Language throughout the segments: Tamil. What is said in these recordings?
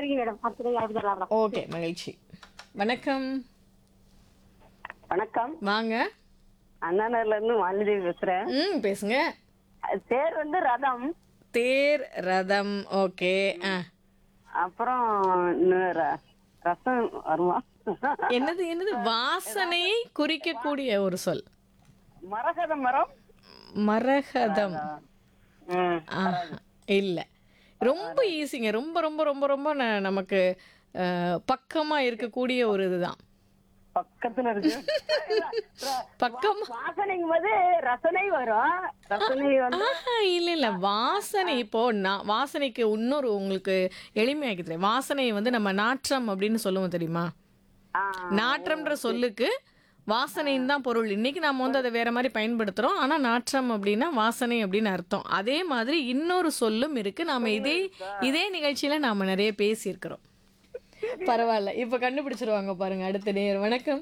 சரிங்க மேடம் அடுத்தது யாருக்கு தரலாம் ஓகே மகிழ்ச்சி வணக்கம் வணக்கம் வாங்க அண்ணாநகர்ல இருந்து மாலிதேவி பேசுறேன் ம் பேசுங்க தேர் வந்து ரதம் தேர் ரதம் ஓகே ஆ அப்புறம் இன்னும் ர- ரசம் வருமா என்னது என்னது வாசனையை குறிக்கக்கூடிய ஒரு சொல் மரகத மரம் மரகதம் ம். ஆஹா, இல்ல ரொம்ப ஈஸிங்க ரொம்ப ரொம்ப ரொம்ப ரொம்ப ந- நமக்கு அஹ், பக்கமா இருக்கக்கூடிய ஒரு இதுதான் பக்கத்துல இருக்கு பக்கம் வாசனைங்கும் போது ரசனை வரும் ரசனை வந்து ஆஹா, இல்ல இல்ல வாசனை இப்போ நான் வாசனைக்கு இன்னொரு உங்களுக்கு எளிமையாக்கி தரேன் வாசனையை வந்து நம்ம நாற்றம் அப்படின்னு சொல்லுவோம் தெரியுமா ஆ, நாற்றம்ன்ற சொல்லுக்கு வாசனைன்னு தான் பொருள் இன்னைக்கு நாம வந்து அதை வேற மாதிரி பயன்படுத்துறோம் ஆனா நாற்றம் அப்படின்னா வாசனை அப்படின்னு அர்த்தம் அதே மாதிரி இன்னொரு சொல்லும் இருக்கு நாம இதே இதே நிகழ்ச்சியில நாம நிறைய பேசியிருக்கிறோம் பரவாயில்ல இப்ப கண்டுபிடிச்சிருவாங்க பாருங்க அடுத்த நேர் வணக்கம்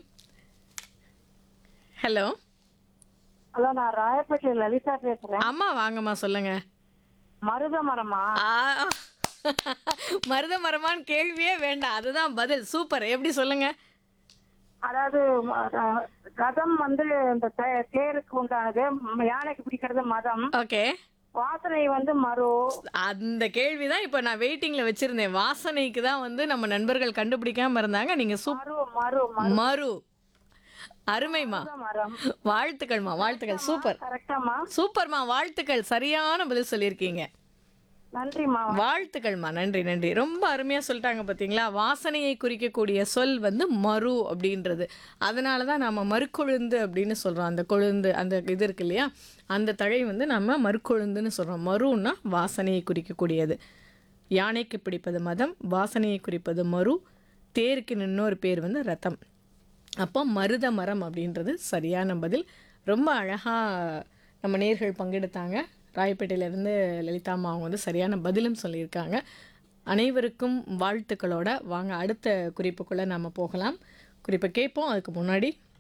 ஹலோ ஹலோ நான் ராயப்பேட்டை லலிதா பேசுறேன் அம்மா வாங்கம்மா சொல்லுங்க மருத மரமா ஆ, மருத மரமான்னு கேள்வியே வேண்டாம் அதுதான் பதில் சூப்பர் எப்படி சொல்லுங்க அதாவது ம- ர- ரதம் வந்து இந்த தே- தேருக்கு உண்டானது ம- யானைக்கு பிடிக்கிறது மதம் ஓகே வாசனை வந்து மரு அந்த கேள்வி தான் இப்போ நான் வெயிட்டிங்ல வச்சிருந்தேன் வாசனைக்கு தான் வந்து நம்ம நண்பர்கள் கண்டுபிடிக்காம இருந்தாங்க நீங்க சூப் மரு மரு மரு மறு அருமைமா மரம் வாழ்த்துக்கள்மா வாழ்த்துக்கள் சூப்பர் கரெக்டாமா சூப்பர்மா வாழ்த்துக்கள் சரியான பதில் சொல்லியிருக்கீங்க நன்றிமா வாழ்த்துக்கள்மா நன்றி நன்றி ரொம்ப அருமையாக சொல்லிட்டாங்க பார்த்தீங்களா வாசனையை குறிக்கக்கூடிய சொல் வந்து மறு அப்படின்றது அதனால தான் நம்ம மறுக்கொழுந்து அப்படின்னு சொல்கிறோம் அந்த கொழுந்து அந்த இது இருக்கு இல்லையா அந்த தழை வந்து நம்ம மறுக்கொழுந்துன்னு சொல்கிறோம் மருன்னா வாசனையை குறிக்கக்கூடியது யானைக்கு பிடிப்பது மதம் வாசனையை குறிப்பது மரு தேருக்கு இன்னொரு பேர் வந்து ரதம் அப்போ மருத மரம் அப்படின்றது சரியான பதில் ரொம்ப அழகாக நம்ம நேர்கள் பங்கெடுத்தாங்க ராயப்பேட்டையிலேருந்து லலிதாம்மா அவங்க வந்து சரியான பதிலும் சொல்லியிருக்காங்க அனைவருக்கும் வாழ்த்துக்களோட வாங்க அடுத்த குறிப்புக்குள்ளே நம்ம போகலாம் குறிப்பை கேட்போம் அதுக்கு முன்னாடி